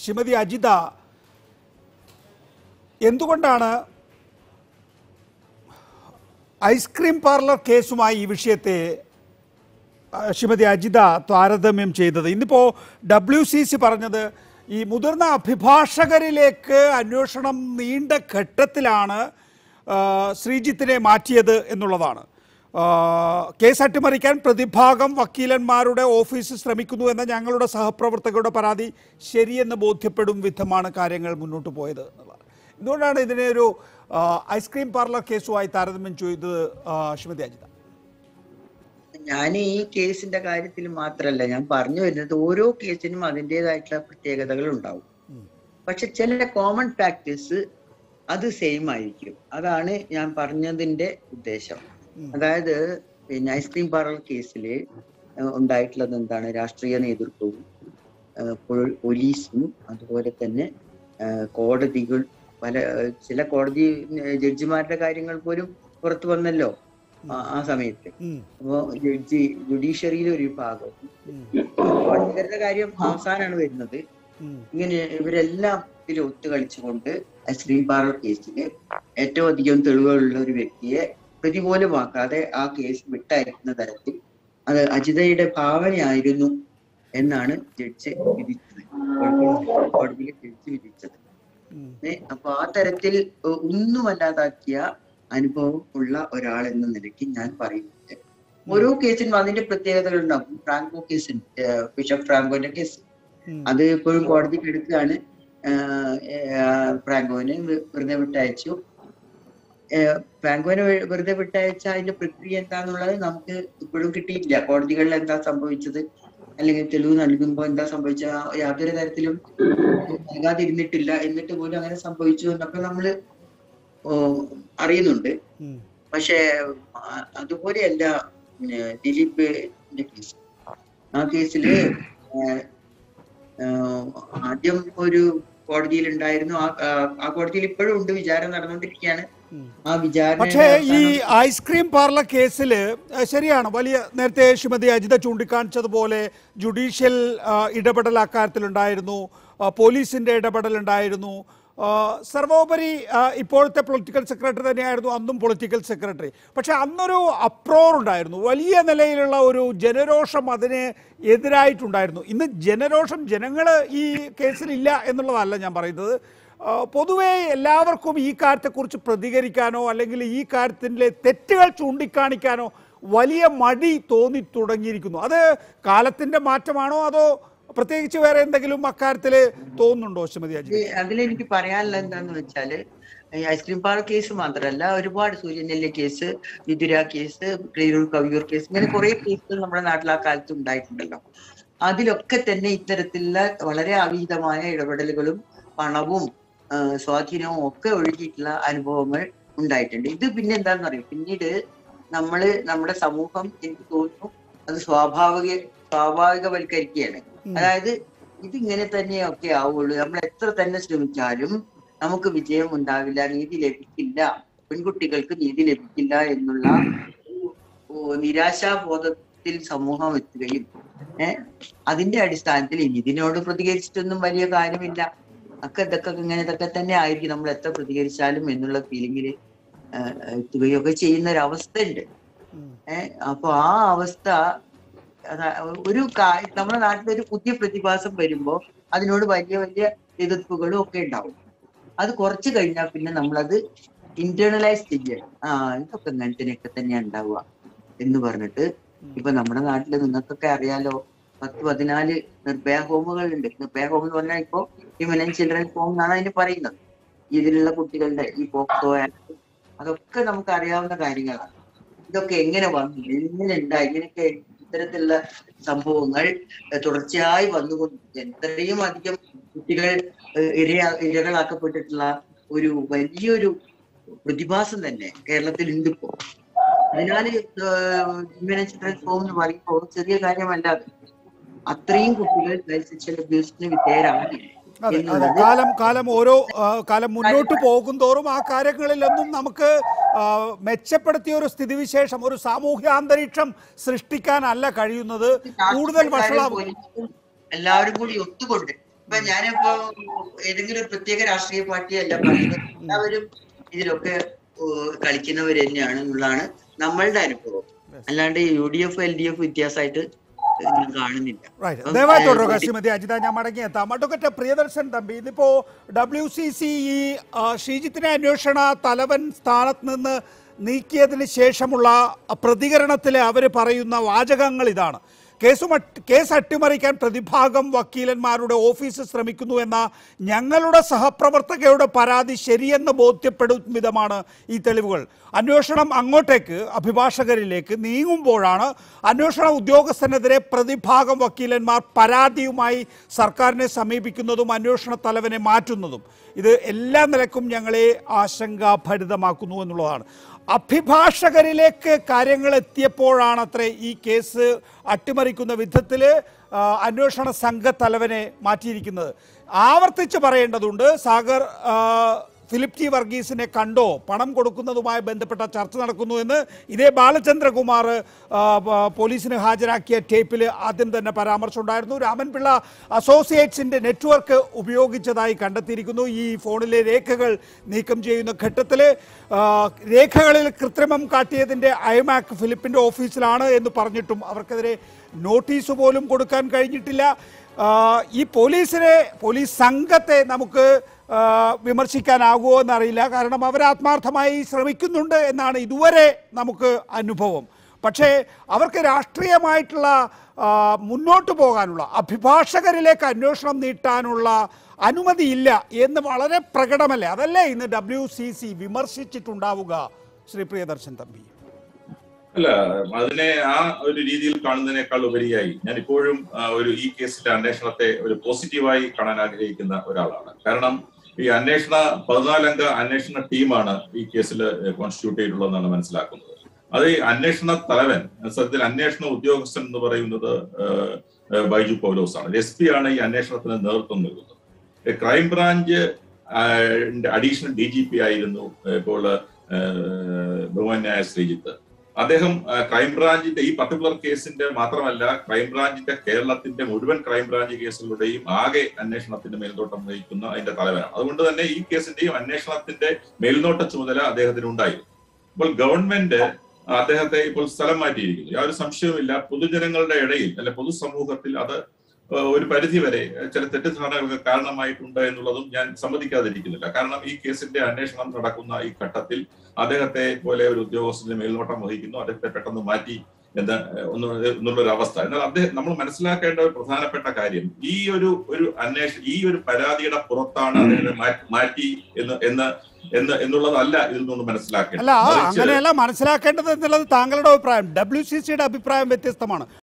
ശ്രീമതി അജിത എന്തുകൊണ്ടാണ് ice cream parlour കേസുമായി ഈ വിഷയത്തെ ആ, ശ്രീമതി അജിത താരതമ്യം ചെയ്തത് ഇന്നിപ്പോൾ ഡബ്ല്യു സി സി പറഞ്ഞത് ഈ മുതിർന്ന അഭിഭാഷകരിലേക്ക് അന്വേഷണം നീണ്ട ഘട്ടത്തിലാണ് ആ, ശ്രീജിത്തിനെ മാറ്റിയത് എന്നുള്ളതാണ് ആ, കേസ് അട്ടിമറിക്കാൻ പ്രതിഭാഗം വക്കീലന്മാരുടെ ഓഫീസ് ശ്രമിക്കുന്നു എന്ന ഞങ്ങളുടെ സഹപ്രവർത്തകരുടെ പരാതി ശരിയെന്ന് ബോധ്യപ്പെടും വിധമാണ് കാര്യങ്ങൾ മുന്നോട്ട് പോയത് എന്നുള്ളതാണ് എന്തുകൊണ്ടാണ് ഇതിനെ ഒരു ആ, ഐസ്ക്രീം പാർലർ കേസുമായി താരതമ്യം ചെയ്തത് ആ, ശ്രീമതി അജിത ഞാൻ ഈ കേസിന്റെ കാര്യത്തിൽ മാത്രമല്ല ഞാൻ പറഞ്ഞു വരുന്നത് ഓരോ കേസിനും അതിൻ്റെതായിട്ടുള്ള പ്രത്യേകതകൾ ഉണ്ടാവും ഉം. പക്ഷെ ചില കോമൺ ഫാക്ടേഴ്സ് അത് സെയിം ആയിരിക്കും അതാണ് ഞാൻ പറഞ്ഞതിന്റെ ഉദ്ദേശം ഉം. അതായത് പിന്നെ ഐസ്ക്രീം പാർലർ കേസിൽ ഉണ്ടായിട്ടുള്ളത് എന്താണ് രാഷ്ട്രീയ നേതൃത്വവും ഏഹ് പൊ- പോലീസും അതുപോലെ തന്നെ ഏഹ് കോടതികൾ പല ഏഹ് ചില കോടതി ഏഹ് ജഡ്ജിമാരുടെ കാര്യങ്ങൾ പോലും പുറത്തു വന്നല്ലോ ആ- ആ സമയത്ത് ഉം, അപ്പോ ജഡ്ജി ജുഡീഷ്യറിയിലെ ഒരു വിഭാഗം ഉം, കോടതികളുടെ കാര്യം അവസാനമാണ് വരുന്നത് ഉം. ഇങ്ങനെ ഇവരെല്ലാം ഇതിൽ ഒത്തു കളിച്ചുകൊണ്ട് ഐസ്ക്രീം പാർലർ കേസിൽ ഏറ്റവും അധികം തെളിവുകളുള്ള ഒരു വ്യക്തിയെ പ്രതി പോലുമാക്കാതെ ആ കേസ് വിട്ടയക്കുന്ന തരത്തിൽ അത് അജിതയുടെ ഭാവനയായിരുന്നു എന്നാണ് ജഡ്ജ് വിധിച്ചത് കോടതി- കോടതിയിൽ ജഡ്ജി വിധിച്ചത് ഉം. ഏ, അപ്പൊ ആ തരത്തിൽ ഏഹ്, ഒന്നുമല്ലാതാക്കിയ അനുഭവം ഉള്ള ഒരാൾ എന്ന നിലയ്ക്ക് ഞാൻ പറയുന്നുണ്ട് ഓരോ കേസിനും അതിന്റെ പ്രത്യേകതകൾ ഉണ്ടാവും ഫ്രാങ്കോ കേസ് ബിഷപ്പ് ഫ്രാങ്കോന്റെ കേസ് ഉം. അത് ഇപ്പോഴും കോടതിക്ക് എടുക്കുകയാണ് ആഹ് ആഹ് ഫ്രാങ്കോനെ വെ- വെറുതെ വിട്ടയച്ചു ഏഹ് ഫ്രാങ്കോനെ വെ- വെറുതെ വിട്ടയച്ച അതിന്റെ പ്രക്രിയ എന്താന്നുള്ളത് നമുക്ക് ഇപ്പോഴും കിട്ടിയിട്ടില്ല കോടതികളിൽ എന്താ സംഭവിച്ചത് അല്ലെങ്കിൽ തെളിവ് നൽകുമ്പോൾ എന്താ സംഭവിച്ച യാതൊരു തരത്തിലും നൽകാതിരുന്നിട്ടില്ല എന്നിട്ട് പോലും അങ്ങനെ സംഭവിച്ചു എന്നൊക്കെ നമ്മള് ഓ, അറിയുന്നുണ്ട് ഉം. പക്ഷേ ആ- അതുപോലെയല്ല പിന്നെ ദിലീപിന്റെ കേസ് ആ കേസില് ഏഹ്, ഏഹ്, ആദ്യം ഒരു കോടതിയിൽ ഉണ്ടായിരുന്നു ആ ആ- ആ കോടതിയിൽ ഇപ്പോഴും ഉണ്ട് വിചാരണ നടന്നുകൊണ്ടിരിക്കുകയാണ് ഉം. ആ വിചാരണ പക്ഷേ ഈ ഐസ്ക്രീം പാർലർ കേസിൽ ശരിയാണ് വലിയ നേരത്തെ ശ്രീമതി അജിത ചൂണ്ടിക്കാണിച്ചതുപോലെ ജുഡീഷ്യൽ ആ, ഇടപെടൽ അക്കാര്യത്തിലുണ്ടായിരുന്നു ആ, പോലീസിന്റെ ഇടപെടൽ ഉണ്ടായിരുന്നു ആ, സർവോപരി ആ, ഇപ്പോഴത്തെ പൊളിറ്റിക്കൽ സെക്രട്ടറി തന്നെയായിരുന്നു അന്നും പൊളിറ്റിക്കൽ സെക്രട്ടറി പക്ഷെ അന്നൊരു അപ്രോർ ഉണ്ടായിരുന്നു വലിയ നിലയിലുള്ള ഒരു ജനരോഷം അതിന് എതിരായിട്ടുണ്ടായിരുന്നു ഇന്ന് ജനരോഷം ജനങ്ങൾ ഈ കേസിലില്ല എന്നുള്ളതല്ല ഞാൻ പറയുന്നത് ആ, പൊതുവേ എല്ലാവർക്കും ഈ കാര്യത്തെക്കുറിച്ച് പ്രതികരിക്കാനോ അല്ലെങ്കിൽ ഈ കാര്യത്തിലെ തെറ്റുകൾ ചൂണ്ടിക്കാണിക്കാനോ വലിയ മടി തോന്നി തുടങ്ങിയിരിക്കുന്നു അത് കാലത്തിന്റെ മാറ്റമാണോ അതോ പ്രത്യേകിച്ച് വേറെ എന്തെങ്കിലും അക്കാര്യത്തിൽ തോന്നുന്നുണ്ടോ ശ്രീമതി അജി അതിലെനിക്ക് പറയാനുള്ളത് എന്താന്ന് വെച്ചാല് ഈ ഐസ്ക്രീം പാർക്ക് കേസ് മാത്രമല്ല ഒരുപാട് Suryanelli case Vithura case Kiliroor Kaviyoor case ഇങ്ങനെ കുറെ കേസുകൾ നമ്മുടെ നാട്ടിൽ ആ കാലത്ത് ഉണ്ടായിട്ടുണ്ടല്ലോ അതിലൊക്കെ തന്നെ ഇത്തരത്തിലുള്ള വളരെ അവിഹിതമായ ഇടപെടലുകളും പണവും ആ, സ്വാധീനവും ഒക്കെ ഒഴുകിയിട്ടുള്ള അനുഭവങ്ങൾ ഉണ്ടായിട്ടുണ്ട് ഇത് പിന്നെ എന്താണെന്ന് അറിയാം പിന്നീട് നമ്മള് നമ്മുടെ സമൂഹം എനിക്ക് തോന്നുന്നു അത് സ്വാഭാവിക സ്വാഭാവികവൽക്കരിക്കുകയാണ് അതായത് ഇതിങ്ങനെ തന്നെയൊക്കെ ആവുള്ളൂ നമ്മൾ എത്ര തന്നെ ശ്രമിച്ചാലും നമുക്ക് വിജയം ഉണ്ടാവില്ല നീതി ലഭിക്കില്ല പെൺകുട്ടികൾക്ക് നീതി ലഭിക്കില്ല എന്നുള്ള ഒരു, ഓ, നിരാശാബോധത്തിൽ സമൂഹം എത്തുകയും ഏഹ് അതിന്റെ അടിസ്ഥാനത്തിൽ ഇനി ഇതിനോട് പ്രതികരിച്ചിട്ടൊന്നും വലിയ കാര്യമില്ല ഒക്കെ ഇതൊക്കെ ഇങ്ങനെ ഇതൊക്കെ തന്നെ ആയിരിക്കും നമ്മൾ എത്ര പ്രതികരിച്ചാലും എന്നുള്ള ഫീലിങ്ങിൽ എത്തുകയൊക്കെ ചെയ്യുന്ന ഒരു അവസ്ഥ ഉണ്ട് ഏഹ് അപ്പൊ ആ അവസ്ഥ അതാ ഒരു കാ- നമ്മുടെ നാട്ടിൽ ഒരു പുതിയ പ്രതിഭാസം വരുമ്പോ അതിനോട് വലിയ വലിയ എതിർപ്പുകളും ഒക്കെ ഉണ്ടാവും അത് കുറച്ച് കഴിഞ്ഞാൽ പിന്നെ നമ്മളത് ഇന്റേണലൈസ് ചെയ്യണം ആ ഇതൊക്കെ ഇങ്ങനത്തിനൊക്കെ തന്നെയാ ഉണ്ടാവുക എന്ന് പറഞ്ഞിട്ട് ഇപ്പൊ നമ്മുടെ നാട്ടില് നിങ്ങൾക്കൊക്കെ അറിയാലോ പത്ത് പതിനാല് നിർഭയ ഹോമുകൾ ഉണ്ട് നിർഭയ ഹോം എന്ന് പറഞ്ഞാൽ ഇപ്പോ വിമൻ ചിൽഡ്രൻ ഹോം എന്നാണ് അതിന് പറയുന്നത് ഇതിലുള്ള കുട്ടികളുടെ ഈ പോക്സോ ആക്ട് അതൊക്കെ നമുക്ക് അറിയാവുന്ന കാര്യങ്ങളാണ് ഇതൊക്കെ എങ്ങനെ വന്നു എങ്ങനെ ഉണ്ടായി ഇങ്ങനെയൊക്കെ ഇത്തരത്തിലുള്ള സംഭവങ്ങൾ ഏഹ് തുടർച്ചയായി വന്നുകൊണ്ട് എത്രയും അധികം കുട്ടികൾ ഏഹ് ഇരയാ ഇരകളാക്കപ്പെട്ടിട്ടുള്ള ഒരു വലിയൊരു പ്രതിഭാസം തന്നെ കേരളത്തിൽ ഉണ്ട് ഇപ്പോ അതിനാൽ ചിൽഡ്രൻസ് ഹോം എന്ന് പറയുമ്പോൾ ചെറിയ കാര്യമല്ല അത് അത്രയും കുട്ടികൾ ചൈൽഡ് സെക്ഷൽ അബ്യൂസിന് വിധേയരാണ് അതെ അതെ എന്നുള്ളത് കാലം കാലം ഓരോ ആ, കാലം മുന്നോട്ട് പോകും തോറും ആ കാര്യങ്ങളിലൊന്നും നമുക്ക് ആ, മെച്ചപ്പെടുത്തിയ ഒരു സ്ഥിതിവിശേഷം ഒരു സാമൂഹ്യ അന്തരീക്ഷം സൃഷ്ടിക്കാനല്ല കഴിയുന്നത് കൂടുതൽ രാഷ്ട്രീയക്കാരും വഷളാവും പോലീസും എല്ലാവരും കൂടി ഒത്തുകൊണ്ട് ഇപ്പൊ ഞാനിപ്പോ ഏതെങ്കിലും ഒരു പ്രത്യേക രാഷ്ട്രീയ പാർട്ടിയല്ല പറയുന്നത് എല്ലാവരും ഇതിലൊക്കെ ഏഹ്, കളിക്കുന്നവർ തന്നെയാണ് എന്നുള്ളതാണ് നമ്മളുടെ അനുഭവം അല്ലാണ്ട് U D F L D F വ്യത്യാസമായിട്ട് ഞാൻ കാണുന്നില്ല റൈറ്റ് അപ്പം, ദയവായി ഏഹ്, തുടരുക ശ്രീമതി അജിത ഞാൻ മടങ്ങിയെത്താം അഡ്വക്കറ്റ് പ്രിയദർശൻ തമ്പി ഇതിപ്പോ ഡബ്ല്യു സി സി ഈ ആ, ശ്രീജിത്തിനെ അന്വേഷണ തലവൻ സ്ഥാനത്ത് നിന്ന് നീക്കിയതിന് ശേഷമുള്ള പ്രതികരണത്തിൽ അവർ പറയുന്ന വാചകങ്ങൾ ഇതാണ് കേസ് കേസ് അട്ടിമറിക്കാൻ പ്രതിഭാഗം വക്കീലന്മാരുടെ ഓഫീസ് ശ്രമിക്കുന്നു എന്ന ഞങ്ങളുടെ സഹപ്രവർത്തകയുടെ പരാതി ശരിയെന്ന് ബോധ്യപ്പെടും വിധമാണ് ഈ തെളിവുകൾ അന്വേഷണം അങ്ങോട്ടേക്ക് അഭിഭാഷകരിലേക്ക് നീങ്ങുമ്പോഴാണ് അന്വേഷണ ഉദ്യോഗസ്ഥനെതിരെ പ്രതിഭാഗം വക്കീലന്മാർ പരാതിയുമായി സർക്കാരിനെ സമീപിക്കുന്നതും അന്വേഷണ തലവനെ മാറ്റുന്നതും ഇത് എല്ലാ നിലക്കും ഞങ്ങളെ ആശങ്കാഭരിതമാക്കുന്നു എന്നുള്ളതാണ് അഭിഭാഷകരിലേക്ക് കാര്യങ്ങൾ എത്തിയപ്പോഴാണ് അത്രേ ഈ കേസ് അട്ടിമറിക്കുന്ന വിധത്തിൽ അന്വേഷണ സംഘത്തലവനെ മാറ്റിയിരിക്കുന്നത് ആവർത്തിച്ച് പറയേണ്ടതുണ്ട് സാഗർ ആ, ഫിലിപ്പ് ടി വർഗീസിനെ കണ്ടോ പണം കൊടുക്കുന്നതുമായി ബന്ധപ്പെട്ട ചർച്ച നടക്കുന്നു എന്ന് ഇതേ ബാലചന്ദ്രകുമാർ ആ, പ- പോലീസിന് ഹാജരാക്കിയ ടേപ്പിൽ ആദ്യം തന്നെ പരാമർശമുണ്ടായിരുന്നു രാമൻപിള്ള അസോസിയേറ്റ്സിൻ്റെ നെറ്റ്വർക്ക് ഉപയോഗിച്ചതായി കണ്ടെത്തിയിരിക്കുന്നു ഈ ഫോണിലെ രേഖകൾ നീക്കം ചെയ്യുന്ന ഘട്ടത്തിൽ രേഖകളിൽ കൃത്രിമം കാട്ടിയതിൻ്റെ ഐമാക് ഫിലിപ്പിൻ്റെ ഓഫീസിലാണ് എന്ന് പറഞ്ഞിട്ടും അവർക്കെതിരെ നോട്ടീസ് പോലും കൊടുക്കാൻ കഴിഞ്ഞിട്ടില്ല ആ, ഈ പോലീസിനെ പോലീസ് സംഘത്തെ നമുക്ക് ആ, വിമർശിക്കാനാകുമോ എന്നറിയില്ല കാരണം അവർ ആത്മാർത്ഥമായി ശ്രമിക്കുന്നുണ്ട് എന്നാണ് ഇതുവരെ നമുക്ക് അനുഭവം പക്ഷേ അവർക്ക് രാഷ്ട്രീയമായിട്ടുള്ള ആ, മുന്നോട്ട് പോകാനുള്ള അഭിഭാഷകരിലേക്ക് അന്വേഷണം നീട്ടാനുള്ള അനുമതിയില്ല എന്ന് വളരെ പ്രകടമല്ലേ അതല്ലേ ഇന്ന് ഡബ്ല്യു സി സി വിമർശിച്ചിട്ടുണ്ടാവുക ശ്രീ പ്രിയദർശൻ തമ്പി അല്ല അതിനെ ആ ഒരു രീതിയിൽ കാണുന്നതിനേക്കാൾ ഉപരിയായി ഞാൻ ഇപ്പോഴും ആ, ഒരു ഈ കേസിന്റെ അന്വേഷണത്തെ ഒരു പോസിറ്റീവായി കാണാൻ ആഗ്രഹിക്കുന്ന ഒരാളാണ് കാരണം ഈ അന്വേഷണ പതിനാലംഗ അന്വേഷണ ടീമാണ് ഈ കേസിൽ കോൺസ്റ്റിറ്റ്യൂട്ട് ചെയ്തിട്ടുള്ളതെന്നാണ് മനസ്സിലാക്കുന്നത് അത് ഈ അന്വേഷണ തലവൻ സത്യത്തിൽ അന്വേഷണ ഉദ്യോഗസ്ഥൻ എന്ന് പറയുന്നത് ആ, ആ, ബൈജു പൗലോസ് ആണ് എസ് പി ആണ് ഈ അന്വേഷണത്തിന് നേതൃത്വം നൽകുന്നത് ഈ crime branch additional D G P ആയിരുന്നു ഇപ്പോൾ ആ, ബഹുമാന്യായ ശ്രീജിത്ത് അദ്ദേഹം ആ, ക്രൈംബ്രാഞ്ചിന്റെ ഈ പർട്ടിക്കുലർ കേസിന്റെ മാത്രമല്ല ക്രൈംബ്രാഞ്ചിന്റെ കേരളത്തിന്റെ മുഴുവൻ ക്രൈംബ്രാഞ്ച് കേസുകളുടെയും ആകെ അന്വേഷണത്തിന്റെ മേൽനോട്ടം വഹിക്കുന്ന അതിന്റെ തലവനാണ് അതുകൊണ്ട് തന്നെ ഈ കേസിന്റെയും അന്വേഷണത്തിന്റെ മേൽനോട്ട ചുമതല അദ്ദേഹത്തിന് ഉണ്ടായിരുന്നു അപ്പോൾ ഗവൺമെന്റ് അദ്ദേഹത്തെ ഇപ്പോൾ സ്ഥലം മാറ്റിയിരിക്കുന്നു യാതൊരു സംശയവുമില്ല പൊതുജനങ്ങളുടെ ഇടയിൽ അല്ലെ പൊതുസമൂഹത്തിൽ അത് ഏഹ് ഒരു പരിധി വരെ ചില തെറ്റിദ്ധാരണകൾക്ക് കാരണമായിട്ടുണ്ട് എന്നുള്ളതും ഞാൻ സമ്മതിക്കാതിരിക്കുന്നില്ല കാരണം ഈ കേസിന്റെ അന്വേഷണം നടക്കുന്ന ഈ ഘട്ടത്തിൽ അദ്ദേഹത്തെ പോലെ ഒരു ഉദ്യോഗസ്ഥന്റെ മേൽനോട്ടം വഹിക്കുന്നു അദ്ദേഹത്തെ പെട്ടെന്ന് മാറ്റി എന്ന് ഒന്ന് എന്നുള്ളൊരു അവസ്ഥ എന്നാൽ അദ്ദേഹം നമ്മൾ മനസ്സിലാക്കേണ്ട ഒരു പ്രധാനപ്പെട്ട കാര്യം ഈ ഒരു ഒരു അന്വേഷണം ഈ ഒരു പരാതിയുടെ പുറത്താണ് അദ്ദേഹത്തെ മാറ്റി- മാറ്റി എന്ന് എന്ന് എന്ന് എന്നുള്ളതല്ല ഇതിൽ നിന്ന് മനസ്സിലാക്കേണ്ടത് അല്ല മറിച്ച് അങ്ങനെയല്ല മനസ്സിലാക്കേണ്ടത് എന്നുള്ളത് താങ്കളുടെ അഭിപ്രായം ഡബ്ല്യു സി സിയുടെ അഭിപ്രായം വ്യത്യസ്തമാണ്